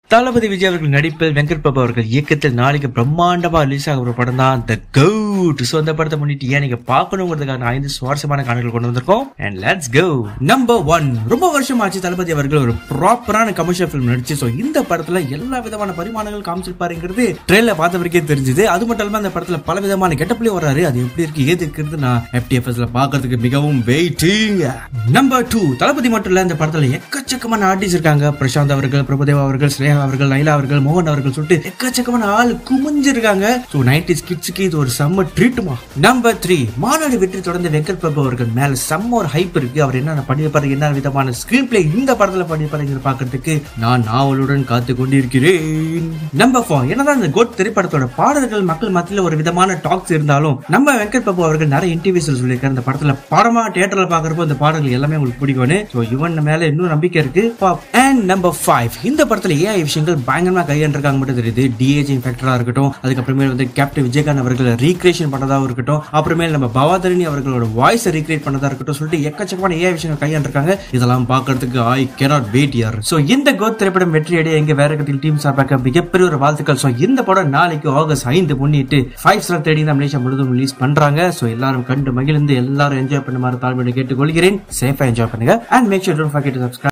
தளபதி விஜய் அவர்கள் நடிப்பில் வெங்கட் பிரபு அவர்கள் இயக்கத்தில் நாளைக்கு பிரம்மாண்டமா ரிலீஸ் ஆக ஒரு படம் தான் த கவுட் ஸோ அந்த படத்தை முன்னிட்டு ஏன் நீங்க பார்க்கணுங்கிறதுக்காக ஐந்து சுவாரஸ்யமான காணொலிகள் கொண்டு வந்திருக்கோம் and let's go number one ரொம்ப வருஷம் ஆச்சு தளபதி அவர்கள் ஒரு ப்ராப்பரான கமர்ஷியல் ஃபிலிம் நடிச்சு ஸோ இந்த படத்துல எல்லா விதமான பரிமாணங்கள் காமிச்சிருப்பாருங்கிறது ட்ரெயிலர் பார்த்தவருக்கே தெரிஞ்சது அது மட்டும் இல்லாம அந்த படத்துல பல விதமான கெட்டப்லயும் வராரு அது எப்படி இருக்கு ஏது இருக்கிறது நான் எஃப்டிஎஃப்எஸ்ல பாக்குறதுக்கு மிகவும் வெயிட்டிங் நம்பர் டூ தளபதி மட்டும் இல்ல இந்த படத்துல எக்கச்சக்கமான ஆர்டிஸ்ட் இருக்காங்க பிரசாந்த் அவர்கள் பிரபுதேவா அவர்கள் ஸ்ரேயா அவர்கள் லைலா அவர்கள் மோகன் அவர்கள் சொல்லிட்டு எக்கச்சக்கமான ஆள் குமிஞ்சிருக்காங்க ஸோ நைன்டி கிட்ஸுக்கு இது ஒரு செம்ம ட்ரீட்டுமா நம்பர் த்ரீ மாநாடு வெற்றி தொடர்ந்து வெங்கட் பிரபு அவர்கள் மேல செம்ம ஒரு ஹைப் இருக்கு அவர் என்னென்ன பண்ணியிருப்பாரு என்ன விதமான ஸ்கிரீன் பிளே இந்த படத்துல பண்ணியிருப்பாருங்கிற பாக்குறதுக்கு நான் நாவலுடன் காத்து கொண்டிருக்கிறேன் நம்பர் ஃபோர் என்னதான் இந்த கோட் திரைப்படத்தோட பாடல்கள் மக்கள் மத்தியில ஒரு விதமான டாக்ஸ் இருந்தாலும் நம்ம வெங்கட் பிரபு அவர்கள் நிறைய இன்டர்வியூஸ்ல சொல்லியிருக்காரு இந்த படத்துல படமா தியேட்டர்ல பாக்குறப்போ இந்த பாடல்கள் எல்லாமே உங்களுக்கு பிடிக்கும்னு ஸோ இவன் மேல இன்னும் நம்பிக்கை இருக்கு அண்ட் நம்பர் ஃபைவ் இந்த படத்துல ஏஐ விஷயங்கள் பயங்கரமா கையாண்டிருக்காங்க மட்டும் தெரியுது டிஏஜிங் ஃபேக்டரா இருக்கட்டும் அதுக்கப்புறமேல் வந்து கேப்டன் விஜயகாந்த் அவர்கள் ரீக்ரியேஷன் பண்ணதா இருக்கட்டும் அப்புறமேல் நம்ம பவாதரணி அவர்களோட வாய்ஸை ரீக்ரியேட் பண்ணதா இருக்கட்டும் சொல்லிட்டு எக்கச்சக்கமான ஏஐ விஷயங்கள் கையாண்டிருக்காங்க இதெல்லாம் பார்க்கறதுக்கு ஐ கேனாட் வெயிட் யார் ஸோ இந்த கோத் திரைப்படம் வெற்றி அடைய எங்க வேற கத்தில் டீம் சார்பாக மிகப்பெரிய ஒரு வாழ்த்துக்கள் ஸோ இந்த படம் நாளைக்கு ஆகஸ்ட் ஐந்து முன்னிட்டு ஃபைவ் ஸ்டார் தேடி தான் மலேசியா முழுவதும் ரிலீஸ் பண்றாங்க ஸோ எல்லாரும் கண்டு மகிழ்ந்து எல்லாரும் என்ஜாய் பண்ணுமாறு தாழ்மையை கேட்டுக்கொள்கிறேன் சேஃபா என்ஜாய் பண்ணுங்க and make sure don't forget to subscribe